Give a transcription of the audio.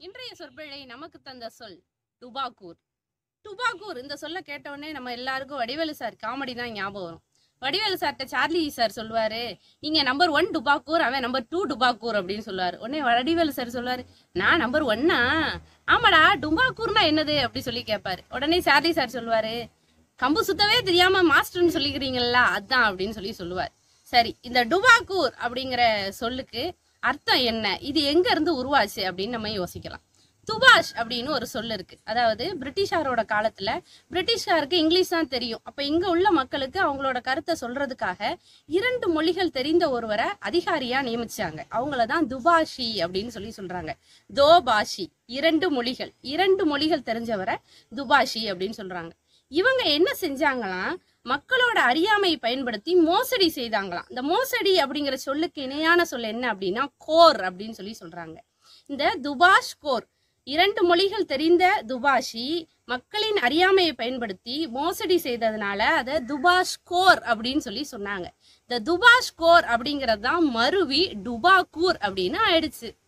இன்றைய சொற்பிழை நமக்கு தந்த சொல் டுபாக்கூர் டுபாக்கூர் இந்த சொல்ல கேட்ட உடனே நம்ம எல்லாருக்கும் வடிவேலு சார் காமெடி தான் ஞாபகம் வரும் வடிவேலு சார்கிட்ட சார்லி சார் சொல்லுவாரு நீங்க நம்பர் ஒன் டுபாக்கூர் அவன் நம்பர் டூ டுபாக்கூர் அப்படின்னு சொல்லுவாரு உடனே வடிவேலு சார் சொல்லுவாரு நான் நம்பர் ஒன்னா ஆமாடா டுபாக்கூர்னா என்னது அப்படி சொல்லி கேட்பாரு உடனே சார்லி சார் சொல்லுவாரு கம்பு சுத்தவே தெரியாம மாஸ்டர்னு சொல்லிக்கிறீங்கல்ல அதான் அப்படின்னு சொல்லி சொல்லுவார் சரி இந்த டுபாக்கூர் அப்படிங்கிற சொல்லுக்கு அர்த்தம் என்ன இது எங்க இருந்து உருவாச்சு அப்படின்னு நம்ம யோசிக்கலாம் துபாஷ் அப்படின்னு ஒரு சொல் இருக்கு அதாவது பிரிட்டிஷாரோட காலத்துல பிரிட்டிஷ்காருக்கு இங்கிலீஷ் தான் தெரியும் அப்ப இங்க உள்ள மக்களுக்கு அவங்களோட கருத்தை சொல்றதுக்காக இரண்டு மொழிகள் தெரிந்த ஒருவரை அதிகாரியா நியமிச்சாங்க அவங்கள தான் துபாஷி அப்படின்னு சொல்லி சொல்றாங்க தோபாஷி இரண்டு மொழிகள் இரண்டு மொழிகள் தெரிஞ்சவரை துபாஷி அப்படின்னு சொல்றாங்க இவங்க என்ன செஞ்சாங்களாம் மக்களோட அறியாமை பயன்படுத்தி மோசடி செய்தாங்களாம் இந்த மோசடி அப்படிங்கிற சொல்லுக்கு இணையான சொல் என்ன அப்படின்னா கோர் அப்படின்னு சொல்லி சொல்றாங்க இந்த துபாஷ் கோர் இரண்டு மொழிகள் தெரிந்த துபாஷி மக்களின் அறியாமையை பயன்படுத்தி மோசடி செய்ததுனால அதை துபாஷ் கோர் அப்படின்னு சொல்லி சொன்னாங்க இந்த துபாஷ் கோர் அப்படிங்கிறது தான் மருவி டுபாக்கூர் அப்படின்னு ஆயிடுச்சு